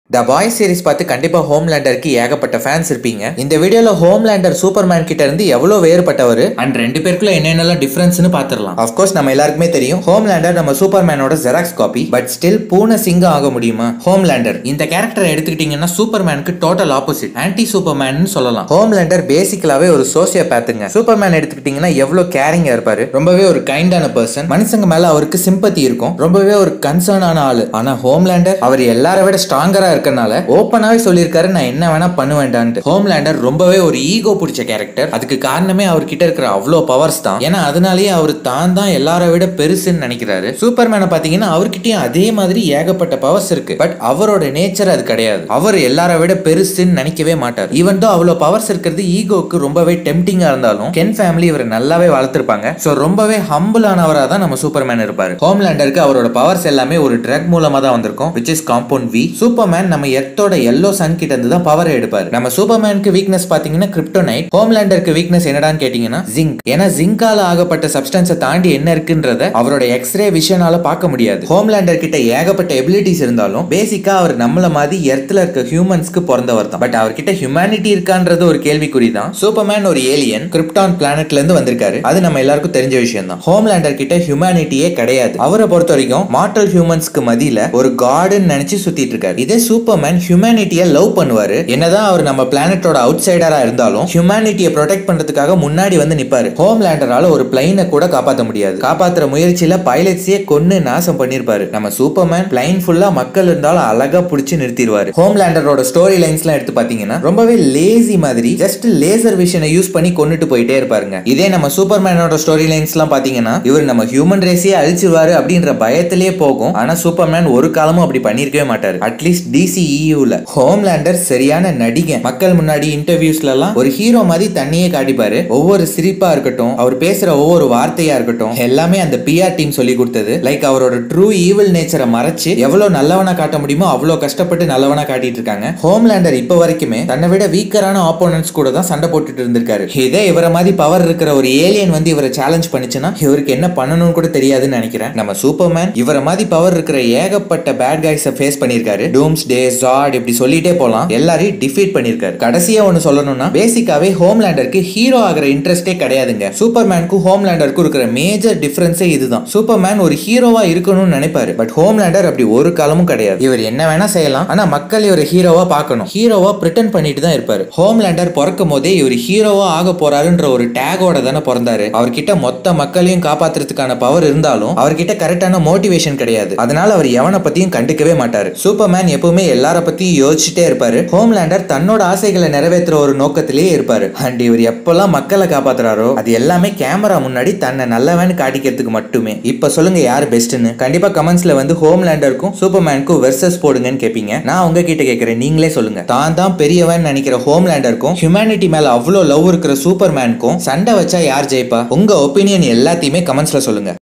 த boys series பார்த்து கண்டிப்பா ஹோம்லேண்டருக்கு ஏகப்பட்ட ஃபேன்ஸ் இருப்பீங்க இந்த வீடியோல ஹோம்லேண்டர் சூப்பர்மேன் கிட்ட இருந்து எவ்வளவு வேறுபட்டவர் அண்ட் ரெண்டு பேருக்குள்ள என்னென்னலாம் டிஃபரன்ஸ்னு பார்த்துடலாம் அஃப்கோர்ஸ் நம்ம எல்லாருக்குமே தெரியும் ஹோம்லேண்டர் நம்ம சூப்பர்மேனோட ஜெராக்ஸ் காப்பி பட் ஸ்டில் பூனை சிங்கம் ஆக முடியுமா ஹோம்லேண்டர் இந்த கேரக்டரை எடுத்துக்கிட்டீங்கன்னா சூப்பர்மேனுக்கு டோட்டல் ஆப்போசிட் ஆன்டி சூப்பர்மேன் சொல்லலாம் ஹோம்லேண்டர் பேசிக்கலாவே ஒரு சோசியோ பேத்துங்க சூப்பர்மேன் எடுத்துக்கிட்டீங்கன்னா எவ்வளவு கேரிங்கா இருப்பாரு ரொம்பவே ஒரு கைண்டான பர்சன் மனுஷங்க மேல அவருக்கு சிம்பத்தி இருக்கும் ரொம்பவே ஒரு கன்சர்னான ஆளு ஆனா ஹோம்லேண்டர் அவர் எல்லாரை விட ஸ்ட்ராங்கரா இருக்கனால ஓப்பனாவே சொல்லியிருக்காரு நான் என்ன வேணா பண்ணுவேன்டான்ட்டு ஹோம்லேண்டர் ரொம்பவே ஒரு ஈகோ பிடிச்ச கேரக்டர் அதுக்கு காரணமே அவர்கிட்ட இருக்கிற அவ்வளோ பவர்ஸ் தான் ஏன்னா அதனாலேயே அவர் தான் தான் எல்லாரை விட பெருசுன்னு நினைக்கிறாரு சூப்பர்மேனை பாத்தீங்கன்னா அவர்கிட்டயும் அதே மாதிரி ஏகப்பட்ட பவர்ஸ் இருக்கு பட் அவரோட நேச்சர் அது கிடையாது அவர் எல்லாரை விட பெருசுன்னு நினைக்கவே மாட்டார் ஈவன் தான் அவ்வளோ பவர்ஸ் இருக்கிறது ஈகோக்கு ரொம்பவே டெம்டிங்கா இருந்தாலும் கென் ஃபேமிலி இவரை நல்லாவே வளர்த்துருப்பாங்க ஸோ ரொம்பவே ஹம்பிளானவராக தான் நம்ம சூப்பர்மேன் இருப்பாரு ஹோம்லேண்டருக்கு அவரோட பவர்ஸ் எல்லாமே ஒரு ட்ரக் மூலமா தான் வந்திருக்கும் which is compound V Superman நம்ம எர்த்தோட எல்லோ சன் கிட்ட இருந்து தான் பவர் எடுப்பாரு நம்ம சூப்பர்மேனுக்கு வீக்னஸ் பாத்தீங்கன்னா கிரிப்டோனைட் ஹோம்லேண்டருக்கு வீக்னஸ் என்னடான்னு கேட்டீங்கன்னா ஜிங்க் ஏன்னா ஜிங்கால ஆகப்பட்ட சப்ஸ்டன்ஸை தாண்டி என்ன இருக்குன்றத அவரோட எக்ஸ்ரே விஷனால பார்க்க முடியாது ஹோம்லேண்டர் கிட்ட ஏகப்பட்ட எபிலிட்டிஸ் இருந்தாலும் பேசிக்கா அவர் நம்மள மாதிரி எர்த்ல இருக்க ஹியூமன்ஸ்க்கு பிறந்தவர் தான் பட் அவர்கிட்ட ஹியூமனிட்டி இருக்கான்றது ஒரு கேள்விக்குறி தான் சூப்பர்மேன் ஒரு ஏலியன் கிரிப்டான் பிளானட்ல இருந்து வந்திருக்காரு அது நம்ம எல்லாருக்கும் தெரிஞ்ச விஷயம் தான் ஹோம்லேண்டர் கிட்ட ஹியூமனிட்டியே கிடையாது அவரை பொறுத்த வரைக்கும் மார்டல் ஹியூமன்ஸ்க்கு மதியில ஒரு காடுன்னு நினைச்சு சுத்திட்டு இருக்காரு இதே சூப்பர்மேன் ஹியூமனிட்டியை லவ் பண்ணுவாரு என்னதான் அவர் நம்ம பிளானட்டோட அவுட் சைடரா இருந்தாலும் ஹியூமனிட்டியை ப்ரொடெக்ட் பண்றதுக்காக முன்னாடி வந்து நிப்பாரு ஹோம்லேண்டரால ஒரு பிளைனை கூட காப்பாற்ற முடியாது காப்பாத்துற முயற்சியில பைலட்ஸையே கொன்னு நாசம் பண்ணிருப்பாரு நம்ம சூப்பர்மேன் பிளைன் ஃபுல்லா மக்கள் இருந்தாலும் அழகா புடிச்சு நிறுத்திடுவாரு ஹோம்லேண்டரோட ஸ்டோரி லைன்ஸ்லாம் எடுத்து பாத்தீங்கன்னா ரொம்பவே லேசி மாதிரி ஜஸ்ட் லேசர் விஷனை யூஸ் பண்ணி கொண்டுட்டு போயிட்டே இருப்பாருங்க இதே நம்ம சூப்பர்மேனோட ஸ்டோரி லைன்ஸ்லாம் பாத்தீங்கன்னா இவர் நம்ம ஹியூமன் ரேஸையே அழிச்சிருவாரு அப்படின்ற பயத்திலேயே போகும் ஆனா சூப்பர்மேன் ஒரு காலமும் அப்படி பண்ணிருக்கவே மாட்டாரு அட்லீஸ்ட் டிசி இயூல ஹோம்லேண்டர் சரியான நடிகை மக்கள் முன்னாடி இன்டர்வியூஸ்ல எல்லாம் ஒரு ஹீரோ மாதிரி தண்ணியே காட்டிப்பாரு ஒவ்வொரு சிரிப்பா இருக்கட்டும் அவர் பேசுற ஒவ்வொரு வார்த்தையா இருக்கட்டும் எல்லாமே அந்த பிஆர் டீம் சொல்லி கொடுத்தது லைக் அவரோட ட்ரூ ஈவில் நேச்சரை மறைச்சு எவ்வளவு நல்லவனா காட்ட முடியுமோ அவ்வளவு கஷ்டப்பட்டு நல்லவனா காட்டிட்டு இருக்காங்க ஹோம்லேண்டர் இப்ப வரைக்குமே தன்னை விட வீக்கரான ஆப்போனன்ட்ஸ் கூட தான் சண்டை போட்டுட்டு இருந்திருக்காரு இதே இவரை மாதிரி பவர் இருக்கிற ஒரு ஏலியன் வந்து இவரை சேலஞ்ச் பண்ணுச்சுன்னா இவருக்கு என்ன பண்ணணும்னு கூட தெரியாதுன்னு நினைக்கிறேன் நம்ம சூப்பர்மேன் இவரை மாதிரி பவர் இருக்கிற ஏகப்பட்ட பேட் கைஸை ஃபேஸ் பண்ணிருக்காரு டூம்ஸ் டே ஜாட் இப்படி சொல்லிட்டே போலாம் எல்லாரையும் டிஃபீட் பண்ணிருக்காரு கடைசியா ஒன்னு சொல்லணும்னா பேசிக்காவே ஹோம்லேண்டருக்கு ஹீரோ ஆகிற இன்ட்ரெஸ்டே கிடையாதுங்க சூப்பர்மேனுக்கும் ஹோம்லேண்டருக்கும் இருக்கிற மேஜர் டிஃபரன்ஸே இதுதான் சூப்பர்மேன் ஒரு ஹீரோவா இருக்கணும்னு நினைப்பாரு பட் ஹோம்லேண்டர் அப்படி ஒரு காலமும் கிடையாது இவர் என்ன வேணா செய்யலாம் ஆனா மக்கள் இவர் ஹீரோவா பார்க்கணும் ஹீரோவா பிரிட்டன் பண்ணிட்டு தான் இருப்பாரு ஹோம்லேண்டர் பிறக்கும் போதே இவர் ஹீரோவா ஆக போறாருன்ற ஒரு டேகோட தானே பிறந்தாரு அவர்கிட்ட மொத்த மக்களையும் காப்பாத்துறதுக்கான பவர் இருந்தாலும் அவர்கிட்ட கரெக்டான மோட்டிவேஷன் கிடையாது அதனால அவர் எவனை பத்தியும் கண்டுக்கவே மாட்டாரு சூப்பர்மேன் எப்பவுமே எல்லார பத்தியும் யோசிச்சுட்டே இருப்பாரு ஹோம்லேண்டர் தன்னோட ஆசைகளை நிறைவேற்றுற ஒரு நோக்கத்திலேயே இருப்பாரு அண்ட் இவர் எப்பெல்லாம் மக்களை காப்பாத்துறாரோ அது எல்லாமே கேமரா முன்னாடி தன்னை நல்லவன்னு காட்டிக்கிறதுக்கு மட்டுமே இப்ப சொல்லுங்க யார் பெஸ்ட்னு கண்டிப்பா கமெண்ட்ஸ்ல வந்து ஹோம்லேண்டருக்கும் சூப்பர்மேனுக்கும் வெர்சஸ் போடுங்கன்னு கேப்பீங்க நான் உங்ககிட்ட கேட்கிறேன் நீங்களே சொல்லுங்க தான் தான் பெரியவன் நினைக்கிற ஹோம்லேண்டருக்கும் ஹியூமனிட்டி மேல அவ்வளோ லவ் இருக்கிற சூப்பர்மேனுக்கும் சண்டை வச்சா யார் ஜெயிப்பா உங்க ஒப்பீனியன் எல்லாத்தையுமே கமெண்ட்ஸ்ல சொல்லுங்க